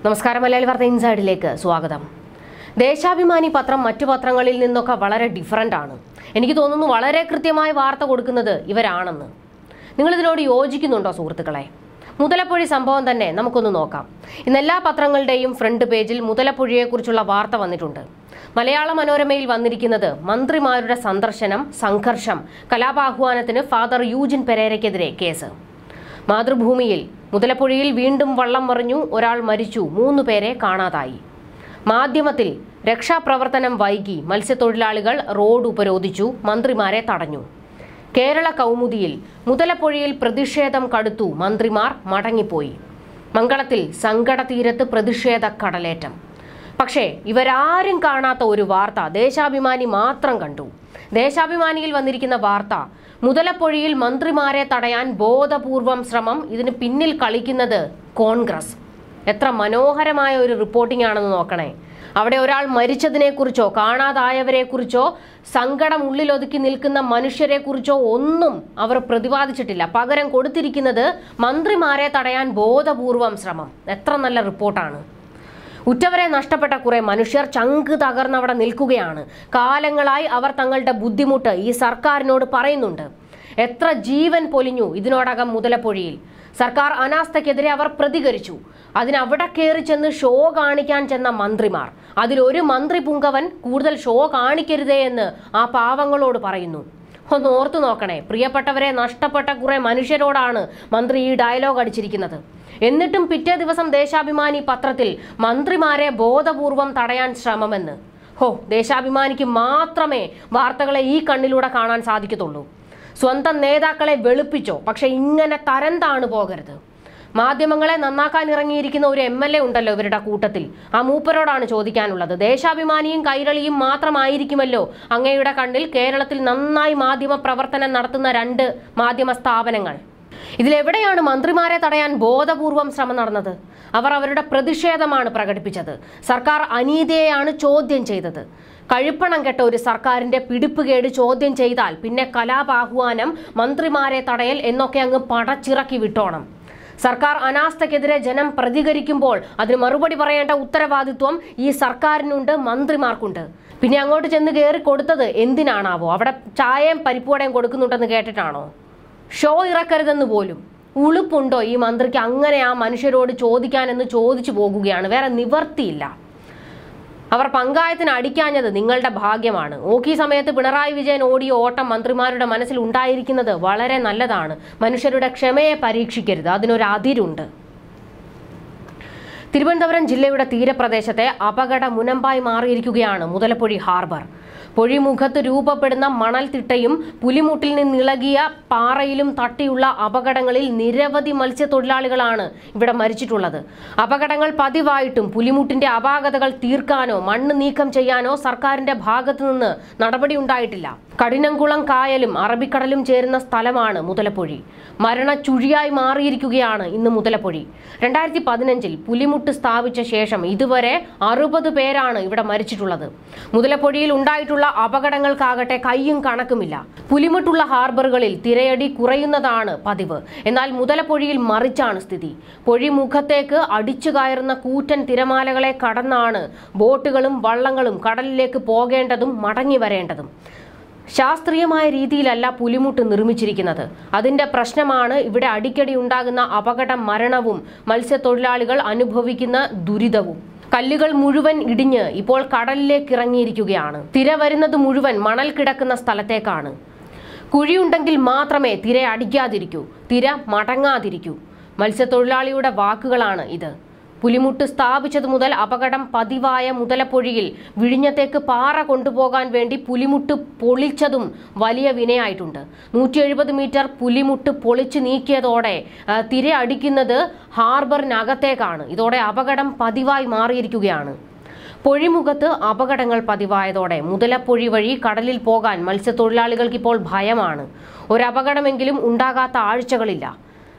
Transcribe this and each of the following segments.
നമസ്കാരം മലയാളി വാർത്ത ഇൻസൈഡിലേക്ക് സ്വാഗതം ദേശാഭിമാനി പത്രം മറ്റു പത്രങ്ങളിൽ നിന്നൊക്കെ വളരെ ഡിഫറൻ്റ് ആണ് എനിക്ക് തോന്നുന്നു വളരെ കൃത്യമായ വാർത്ത കൊടുക്കുന്നത് ഇവരാണെന്ന് നിങ്ങൾ ഇതിനോട് യോജിക്കുന്നുണ്ടോ സുഹൃത്തുക്കളെ മുതലപ്പൊഴി സംഭവം തന്നെ നമുക്കൊന്ന് നോക്കാം ഇന്ന് എല്ലാ പത്രങ്ങളുടെയും ഫ്രണ്ട് പേജിൽ മുതലപ്പൊഴിയെക്കുറിച്ചുള്ള വാർത്ത വന്നിട്ടുണ്ട് മലയാള മനോരമയിൽ വന്നിരിക്കുന്നത് മന്ത്രിമാരുടെ സന്ദർശനം സംഘർഷം കലാപാഹ്വാനത്തിന് ഫാദർ യൂജിൻ പെരേരയ്ക്കെതിരെ കേസ് മാതൃഭൂമിയിൽ മുതലപ്പുഴയിൽ വീണ്ടും വള്ളം മറിഞ്ഞു ഒരാൾ മരിച്ചു മൂന്ന് പേരെ കാണാതായി മാധ്യമത്തിൽ രക്ഷാപ്രവർത്തനം വൈകി മത്സ്യത്തൊഴിലാളികൾ റോഡ് ഉപരോധിച്ചു മന്ത്രിമാരെ തടഞ്ഞു കേരള കൗമുദിയിൽ മുതലപ്പുഴയിൽ പ്രതിഷേധം കടുത്തു മന്ത്രിമാർ മടങ്ങിപ്പോയി മംഗളത്തിൽ സങ്കടതീരത്ത് പ്രതിഷേധ കടലേറ്റം പക്ഷേ ഇവരാരും കാണാത്ത ഒരു വാർത്ത ദേശാഭിമാനി മാത്രം കണ്ടു ദേശാഭിമാനിയിൽ വന്നിരിക്കുന്ന വാർത്ത മുതലപ്പൊഴിയിൽ മന്ത്രിമാരെ തടയാൻ ബോധപൂർവം ശ്രമം ഇതിന് പിന്നിൽ കളിക്കുന്നത് കോൺഗ്രസ് എത്ര മനോഹരമായ ഒരു റിപ്പോർട്ടിംഗ് ആണെന്ന് നോക്കണേ അവിടെ ഒരാൾ മരിച്ചതിനെക്കുറിച്ചോ കാണാതായവരെക്കുറിച്ചോ സങ്കടം ഉള്ളിലൊതുക്കി നിൽക്കുന്ന മനുഷ്യരെക്കുറിച്ചോ ഒന്നും അവർ പ്രതിപാദിച്ചിട്ടില്ല പകരം കൊടുത്തിരിക്കുന്നത് മന്ത്രിമാരെ തടയാൻ ബോധപൂർവം ശ്രമം എത്ര നല്ല റിപ്പോർട്ടാണ് ഉറ്റവരെ നഷ്ടപ്പെട്ട കുറെ മനുഷ്യർ ചങ്ക് തകർന്നവിടെ നിൽക്കുകയാണ് കാലങ്ങളായി അവർ തങ്ങളുടെ ബുദ്ധിമുട്ട് ഈ സർക്കാരിനോട് പറയുന്നുണ്ട് എത്ര ജീവൻ പൊലിഞ്ഞു ഇതിനോടകം മുതലപ്പൊഴിയിൽ സർക്കാർ അനാസ്ഥയ്ക്കെതിരെ അവർ പ്രതികരിച്ചു അതിനവിടെ കയറി ചെന്ന് ഷോ കാണിക്കാൻ ചെന്ന മന്ത്രിമാർ അതിലൊരു മന്ത്രി പുങ്കവൻ കൂടുതൽ ഷോ കാണിക്കരുതേ എന്ന് ആ പാവങ്ങളോട് പറയുന്നു ഒന്ന് ഓർത്തു നോക്കണേ പ്രിയപ്പെട്ടവരെ നഷ്ടപ്പെട്ട കുറെ മനുഷ്യരോടാണ് മന്ത്രി ഈ ഡയലോഗ് അടിച്ചിരിക്കുന്നത് എന്നിട്ടും പിറ്റേ ദിവസം ദേശാഭിമാനി പത്രത്തിൽ മന്ത്രിമാരെ ബോധപൂർവം തടയാൻ ശ്രമമെന്ന് ഹോ ദേശാഭിമാനിക്ക് മാത്രമേ വാർത്തകളെ ഈ കണ്ണിലൂടെ കാണാൻ സാധിക്കത്തുള്ളൂ സ്വന്തം നേതാക്കളെ വെളുപ്പിച്ചോ പക്ഷെ ഇങ്ങനെ തരം താണു പോകരുത് മാധ്യമങ്ങളെ നന്നാക്കാൻ ഇറങ്ങിയിരിക്കുന്ന ഒരു എം എൽ എ ഉണ്ടല്ലോ ഇവരുടെ കൂട്ടത്തിൽ ആ മൂപ്പരോടാണ് ചോദിക്കാനുള്ളത് ദേശാഭിമാനിയും കൈരളിയും മാത്രമായിരിക്കുമല്ലോ അങ്ങയുടെ കണ്ണിൽ കേരളത്തിൽ നന്നായി മാധ്യമ പ്രവർത്തനം നടത്തുന്ന രണ്ട് മാധ്യമ സ്ഥാപനങ്ങൾ ഇതിലെവിടെയാണ് മന്ത്രിമാരെ തടയാൻ ബോധപൂർവം ശ്രമം നടന്നത് അവർ അവരുടെ പ്രതിഷേധമാണ് പ്രകടിപ്പിച്ചത് സർക്കാർ അനീതിയെയാണ് ചോദ്യം ചെയ്തത് കഴുപ്പണം കെട്ട ഒരു സർക്കാരിന്റെ പിടിപ്പുകേട് ചോദ്യം ചെയ്താൽ പിന്നെ കലാപാഹ്വാനം മന്ത്രിമാരെ തടയൽ എന്നൊക്കെ അങ്ങ് പടച്ചിറക്കി വിട്ടോണം സർക്കാർ അനാസ്ഥയ്ക്കെതിരെ ജനം പ്രതികരിക്കുമ്പോൾ അതിന് മറുപടി പറയേണ്ട ഉത്തരവാദിത്വം ഈ സർക്കാരിനുണ്ട് മന്ത്രിമാർക്കുണ്ട് പിന്നെ അങ്ങോട്ട് ചെന്ന് കയറി കൊടുത്തത് എന്തിനാണാവോ അവിടെ ചായയും പരിപ്പുവടയും കൊടുക്കുന്നുണ്ടെന്ന് കേട്ടിട്ടാണോ ഷോ ഇറക്കരുതെന്ന് പോലും ഉളുപ്പുണ്ടോ ഈ മന്ത്രിക്ക് അങ്ങനെ ആ മനുഷ്യരോട് ചോദിക്കാനെന്ന് ചോദിച്ചു പോകുകയാണ് വേറെ നിവർത്തിയില്ല അവർ പങ്കായത്തിന് അടിക്കാഞ്ഞത് നിങ്ങളുടെ ഭാഗ്യമാണ് ഓക്കി സമയത്ത് പിണറായി വിജയൻ ഓടിയ ഓട്ടം മന്ത്രിമാരുടെ മനസ്സിൽ ഉണ്ടായിരിക്കുന്നത് വളരെ നല്ലതാണ് മനുഷ്യരുടെ ക്ഷമയെ പരീക്ഷിക്കരുത് അതിനൊരു അതിരുണ്ട് തിരുവനന്തപുരം ജില്ലയുടെ തീരപ്രദേശത്തെ അപകട മുനമ്പായി മാറിയിരിക്കുകയാണ് മുതലപ്പൊഴി ഹാർബർ പൊഴിമുഖത്ത് രൂപപ്പെടുന്ന മണൽത്തിട്ടയും പുലിമുട്ടിൽ നിന്നിളകിയ പാറയിലും തട്ടിയുള്ള അപകടങ്ങളിൽ നിരവധി മത്സ്യത്തൊഴിലാളികളാണ് ഇവിടെ മരിച്ചിട്ടുള്ളത് അപകടങ്ങൾ പതിവായിട്ടും പുലിമുട്ടിന്റെ അപാകതകൾ തീർക്കാനോ മണ്ണ് നീക്കം ചെയ്യാനോ സർക്കാരിന്റെ ഭാഗത്തു നിന്ന് നടപടി ഉണ്ടായിട്ടില്ല കഠിനംകുളം കായലും അറബിക്കടലും ചേരുന്ന സ്ഥലമാണ് മുതലപ്പൊഴി മരണച്ചുഴിയായി മാറിയിരിക്കുകയാണ് ഇന്ന് മുതലപ്പൊഴി രണ്ടായിരത്തി പതിനഞ്ചിൽ പുലിമുട്ട് സ്ഥാപിച്ച ശേഷം ഇതുവരെ അറുപത് പേരാണ് ഇവിടെ മരിച്ചിട്ടുള്ളത് മുതലപ്പൊഴിയിൽ ഉണ്ടായിട്ടുള്ള അപകടങ്ങൾക്കാകട്ടെ കയ്യും കണക്കുമില്ല പുലിമുട്ടുള്ള ഹാർബറുകളിൽ തിരയടി കുറയുന്നതാണ് പതിവ് എന്നാൽ മുതലപ്പൊഴിയിൽ മറിച്ചാണ് സ്ഥിതി പൊഴിമുഖത്തേക്ക് അടിച്ചു കയറുന്ന കൂറ്റൻ തിരമാലകളെ കടന്നാണ് ബോട്ടുകളും വള്ളങ്ങളും കടലിലേക്ക് പോകേണ്ടതും മടങ്ങി വരേണ്ടതും ശാസ്ത്രീയമായ രീതിയിലല്ല പുലിമുട്ട് നിർമ്മിച്ചിരിക്കുന്നത് അതിന്റെ പ്രശ്നമാണ് ഇവിടെ അടിക്കടി ഉണ്ടാകുന്ന അപകട മരണവും മത്സ്യത്തൊഴിലാളികൾ അനുഭവിക്കുന്ന ദുരിതവും കല്ലുകൾ മുഴുവൻ ഇടിഞ്ഞ് ഇപ്പോൾ കടലിലേക്ക് ഇറങ്ങിയിരിക്കുകയാണ് തിര വരുന്നത് മുഴുവൻ മണൽ കിടക്കുന്ന സ്ഥലത്തേക്കാണ് കുഴിയുണ്ടെങ്കിൽ മാത്രമേ തിര അടിക്കാതിരിക്കൂ തിര മടങ്ങാതിരിക്കൂ മത്സ്യത്തൊഴിലാളിയുടെ വാക്കുകളാണ് ഇത് പുലിമുട്ട് സ്ഥാപിച്ചതു മുതൽ അപകടം പതിവായ മുതലപ്പൊഴിയിൽ വിഴിഞ്ഞത്തേക്ക് പാറ കൊണ്ടുപോകാൻ വേണ്ടി പുലിമുട്ട് പൊളിച്ചതും വലിയ വിനയായിട്ടുണ്ട് നൂറ്റി എഴുപത് മീറ്റർ പുലിമുട്ട് പൊളിച്ചു നീക്കിയതോടെ ആ, തിര അടിക്കുന്നത് ഹാർബറിനകത്തേക്കാണ് ഇതോടെ അപകടം പതിവായി മാറിയിരിക്കുകയാണ് പൊഴിമുഖത്ത് അപകടങ്ങൾ പതിവായതോടെ മുതലപ്പൊഴി വഴി കടലിൽ പോകാൻ മത്സ്യത്തൊഴിലാളികൾക്ക് ഇപ്പോൾ ഭയമാണ് ഒരപകടമെങ്കിലും ഉണ്ടാകാത്ത ആഴ്ചകളില്ല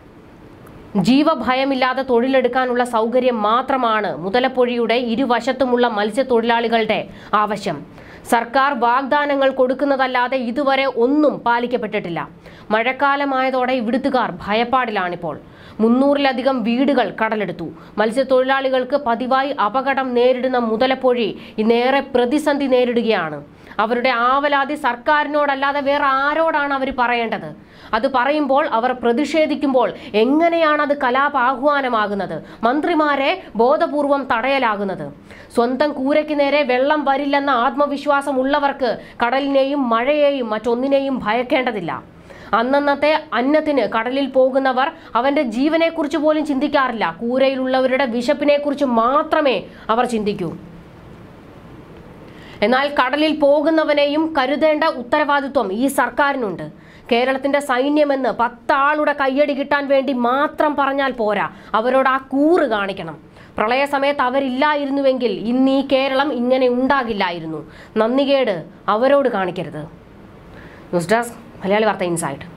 ജീവഭയമില്ലാതെ തൊഴിലെടുക്കാനുള്ള സൗകര്യം മാത്രമാണ് മുതലപ്പൊഴിയുടെ ഇരുവശത്തുമുള്ള മത്സ്യത്തൊഴിലാളികളുടെ ആവശ്യം സർക്കാർ വാഗ്ദാനങ്ങൾ കൊടുക്കുന്നതല്ലാതെ ഇതുവരെ ഒന്നും പാലിക്കപ്പെട്ടിട്ടില്ല മഴക്കാലമായതോടെ ഇവിടുത്തുകാർ ഭയപ്പാടിലാണിപ്പോൾ മുന്നൂറിലധികം വീടുകൾ കടലെടുത്തു മത്സ്യത്തൊഴിലാളികൾക്ക് പതിവായി അപകടം നേരിടുന്ന മുതലപ്പൊഴി ഇന്നേറെ പ്രതിസന്ധി നേരിടുകയാണ് അവരുടെ ആവലാതി സർക്കാരിനോടല്ലാതെ വേറെ ആരോടാണ് അവർ പറയേണ്ടത് അത് പറയുമ്പോൾ അവർ പ്രതിഷേധിക്കുമ്പോൾ എങ്ങനെയാണ് അത് കലാപാഹ്വാനമാകുന്നത് മന്ത്രിമാരെ ബോധപൂർവം തടയലാകുന്നത് സ്വന്തം കൂരയ്ക്ക് നേരെ വെള്ളം വരില്ലെന്ന ആത്മവിശ്വാസം ഉള്ളവർക്ക് കടലിനെയും മഴയെയും മറ്റൊന്നിനെയും ഭയക്കേണ്ടതില്ല അന്നന്നത്തെ അന്നത്തിന് കടലിൽ പോകുന്നവർ അവന്റെ ജീവനെക്കുറിച്ച് പോലും ചിന്തിക്കാറില്ല കൂരയിലുള്ളവരുടെ വിശപ്പിനെക്കുറിച്ച് മാത്രമേ അവർ ചിന്തിക്കൂ എന്നാൽ കടലിൽ പോകുന്നവനെയും കരുതേണ്ട ഉത്തരവാദിത്വം ഈ സർക്കാരിനുണ്ട് കേരളത്തിന്റെ സൈന്യമെന്ന് പത്താളുടെ കയ്യടി കിട്ടാൻ വേണ്ടി മാത്രം പറഞ്ഞാൽ പോരാ അവരോട് ആ കൂറ് കാണിക്കണം പ്രളയ സമയത്ത് അവരില്ലായിരുന്നുവെങ്കിൽ ഇന്ന് ഈ കേരളം ഇങ്ങനെ ഉണ്ടാകില്ലായിരുന്നു നന്ദികേട് അവരോട് കാണിക്കരുത് ന്യൂസ് ഡെസ്ക് മലയാളി വാർത്ത ഇൻസൈറ്റ്